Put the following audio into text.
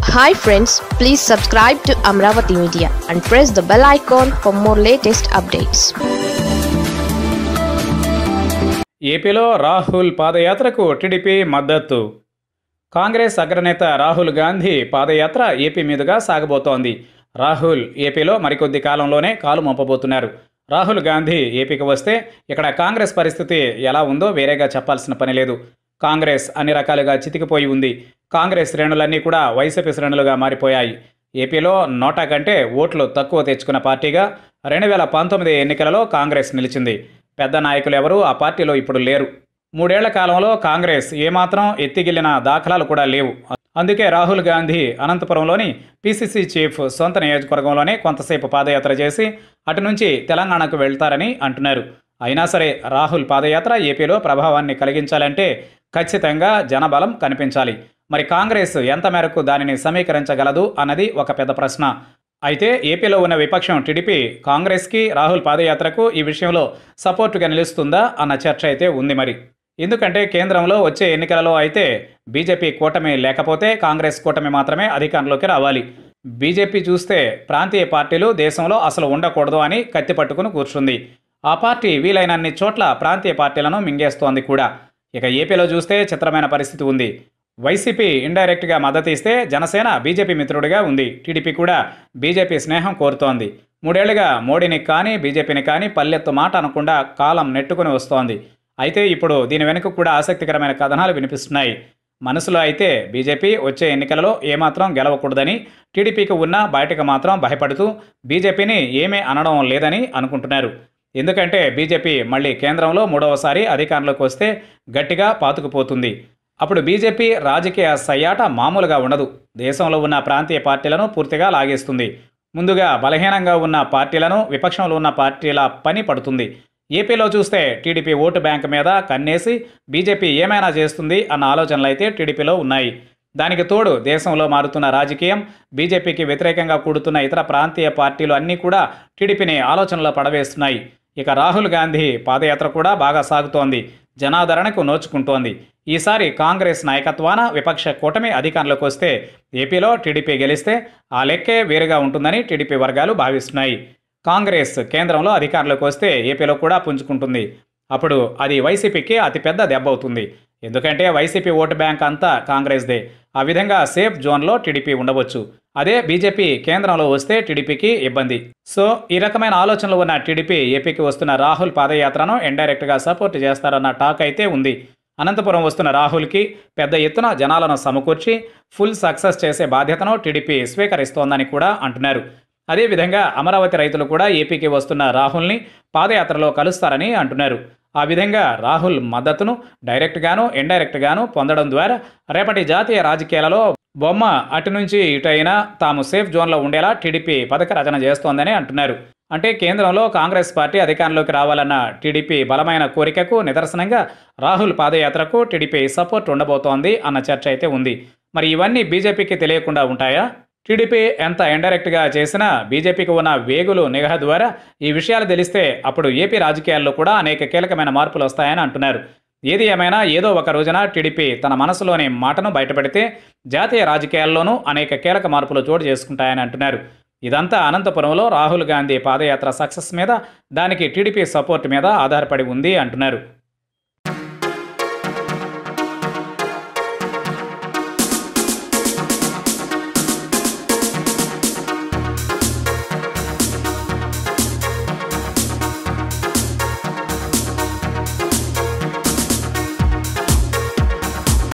hi friends please subscribe to Amaravati media and press the bell icon for more latest updates ఏపీలో రాహుల్ పాదయాత్రకు TDP మద్దతు కాంగ్రెస్ అగ్రనేత రాహుల్ గాంధీ పాదయాత్ర AP మీదుగా సాగబోతోంది రాహుల్ ఏపీలో మరికొద్ది కాలంలోనే కాలు మోపబోతున్నారు రాహుల్ గాంధీ ఏపీకి వస్తే ఇక్కడ కాంగ్రెస్ పరిస్థితి ఎలా ఉందో వేరేగా చెప్పాల్సిన పని లేదు కాంగ్రెస్ అన్ని రకాలుగా చితికిపోయి ఉంది కాంగ్రెస్ శ్రేణులన్నీ కూడా వైసీపీ శ్రేణులుగా మారిపోయాయి ఏపీలో నోటా కంటే ఓట్లు తక్కువ తెచ్చుకున్న పార్టీగా రెండు వేల పంతొమ్మిది ఎన్నికలలో కాంగ్రెస్ నిలిచింది పెద్ద నాయకులు ఎవరూ ఆ పార్టీలో ఇప్పుడు లేరు మూడేళ్ల కాలంలో కాంగ్రెస్ ఏమాత్రం ఎత్తిగిల్లిన దాఖలాలు కూడా లేవు అందుకే రాహుల్ గాంధీ అనంతపురంలోని పీసీసీ చీఫ్ సొంత నియోజకవర్గంలోనే కొంతసేపు పాదయాత్ర చేసి అటు నుంచి తెలంగాణకు వెళ్తారని అంటున్నారు అయినా సరే రాహుల్ పాదయాత్ర ఏపీలో ప్రభావాన్ని కలిగించాలంటే ఖచ్చితంగా జనబలం కనిపించాలి మరి కాంగ్రెస్ ఎంత మేరకు దానిని సమీకరించగలదు అన్నది ఒక పెద్ద ప్రశ్న అయితే ఏపీలో ఉన్న విపక్షం టీడీపీ కాంగ్రెస్కి రాహుల్ పాదయాత్రకు ఈ విషయంలో సపోర్టుగా నిలుస్తుందా అన్న చర్చ అయితే ఉంది మరి ఎందుకంటే కేంద్రంలో వచ్చే ఎన్నికలలో అయితే బీజేపీ కూటమి లేకపోతే కాంగ్రెస్ కూటమి మాత్రమే అధికారంలోకి రావాలి బీజేపీ చూస్తే ప్రాంతీయ పార్టీలు దేశంలో అసలు ఉండకూడదు అని కత్తి పట్టుకుని కూర్చుంది ఆ పార్టీ వీలైనన్ని చోట్ల ప్రాంతీయ పార్టీలను మింగేస్తోంది కూడా ఇక ఏపీలో చూస్తే చిత్రమైన పరిస్థితి ఉంది వైసీపీ ఇండైరెక్ట్గా మద్దతు ఇస్తే జనసేన బీజేపీ మిత్రుడిగా ఉంది టీడీపీ కూడా బీజేపీ స్నేహం కోరుతోంది మూడేళ్లుగా మోడీని కానీ బీజేపీని కానీ పల్లెత్తు మాట అనకుండా కాలం నెట్టుకుని వస్తోంది అయితే ఇప్పుడు దీని వెనుక కూడా ఆసక్తికరమైన కథనాలు వినిపిస్తున్నాయి మనసులో అయితే బీజేపీ వచ్చే ఎన్నికలలో ఏమాత్రం గెలవకూడదని టీడీపీకి ఉన్న బయటకు మాత్రం భయపడుతూ బీజేపీని ఏమీ అనడం లేదని అనుకుంటున్నారు ఎందుకంటే బీజేపీ మళ్ళీ కేంద్రంలో మూడవసారి అధికారంలోకి వస్తే గట్టిగా పాతుకుపోతుంది అప్పుడు బీజేపీ రాజకీయ సయ్యాట మామూలుగా ఉండదు దేశంలో ఉన్న ప్రాంతీయ పార్టీలను పూర్తిగా లాగేస్తుంది ముందుగా బలహీనంగా ఉన్న పార్టీలను విపక్షంలో ఉన్న పార్టీల పని పడుతుంది ఏపీలో చూస్తే టీడీపీ ఓటు బ్యాంక్ మీద కన్నేసి బీజేపీ ఏమైనా చేస్తుంది అన్న ఆలోచనలు అయితే టీడీపీలో ఉన్నాయి దానికి తోడు దేశంలో మారుతున్న రాజకీయం బీజేపీకి వ్యతిరేకంగా కూడుతున్న ఇతర ప్రాంతీయ పార్టీలు అన్నీ కూడా టీడీపీని ఆలోచనలో పడవేస్తున్నాయి ఇక రాహుల్ గాంధీ పాదయాత్ర కూడా బాగా సాగుతోంది జనాదరణకు నోచుకుంటోంది ఈసారి కాంగ్రెస్ నాయకత్వాన విపక్ష కూటమి అధికారంలోకి వస్తే ఏపీలో టీడీపీ గెలిస్తే ఆ లెక్కే వేరుగా ఉంటుందని టీడీపీ వర్గాలు భావిస్తున్నాయి కాంగ్రెస్ కేంద్రంలో అధికారంలోకి వస్తే ఏపీలో కూడా పుంజుకుంటుంది అప్పుడు అది వైసీపీకి అతిపెద్ద దెబ్బ అవుతుంది ఎందుకంటే వైసీపీ ఓటు బ్యాంక్ అంతా కాంగ్రెస్దే ఆ విధంగా సేఫ్ జోన్లో టీడీపీ ఉండవచ్చు అదే బీజేపీ కేంద్రంలో వస్తే టీడీపీకి ఇబ్బంది సో ఈ రకమైన ఆలోచనలు ఉన్న టీడీపీ ఏపీకి వస్తున్న రాహుల్ పాదయాత్రను ఇండైరెక్ట్గా సపోర్ట్ చేస్తారన్న టాక్ అయితే ఉంది అనంతపురం వస్తున్న రాహుల్కి పెద్ద ఎత్తున జనాలను సమకూర్చి ఫుల్ సక్సెస్ చేసే బాధ్యతను టీడీపీ స్వీకరిస్తోందని కూడా అంటున్నారు అదేవిధంగా అమరావతి రైతులు కూడా ఏపీకి వస్తున్న రాహుల్ని పాదయాత్రలో కలుస్తారని అంటున్నారు ఆ విధంగా రాహుల్ మద్దతును డైరెక్ట్గాను ఇండైరెక్ట్గాను పొందడం ద్వారా రేపటి జాతీయ రాజకీయాలలో బొమ్మ అటు నుంచి ఇటైనా తాము సేఫ్ జోన్లో ఉండేలా టీడీపీ పథక రచన చేస్తోందని అంటున్నారు అంటే కేంద్రంలో కాంగ్రెస్ పార్టీ అధికారంలోకి రావాలన్న టీడీపీ బలమైన కోరికకు నిదర్శనంగా రాహుల్ పాదయాత్రకు టీడీపీ సపోర్ట్ ఉండబోతోంది అన్న చర్చ అయితే ఉంది మరి ఇవన్నీ బీజేపీకి తెలియకుండా ఉంటాయా టీడీపీ ఎంత ఇండైరెక్ట్గా చేసినా బీజేపీకి ఉన్న వేగులు నిఘా ద్వారా ఈ విషయాలు తెలిస్తే అప్పుడు ఏపీ రాజకీయాల్లో కూడా అనేక కీలకమైన మార్పులు వస్తాయని అంటున్నారు ఏది ఏమైనా ఏదో ఒక రోజున టీడీపీ తన మనసులోని మాటను బయటపెడితే జాతీయ రాజకీయాల్లోనూ అనేక కీలక మార్పులు చోటు చేసుకుంటాయని అంటున్నారు ఇదంతా అనంతపురంలో రాహుల్ గాంధీ పాదయాత్ర సక్సెస్ మీద దానికి టీడీపీ సపోర్ట్ మీద ఆధారపడి ఉంది అంటున్నారు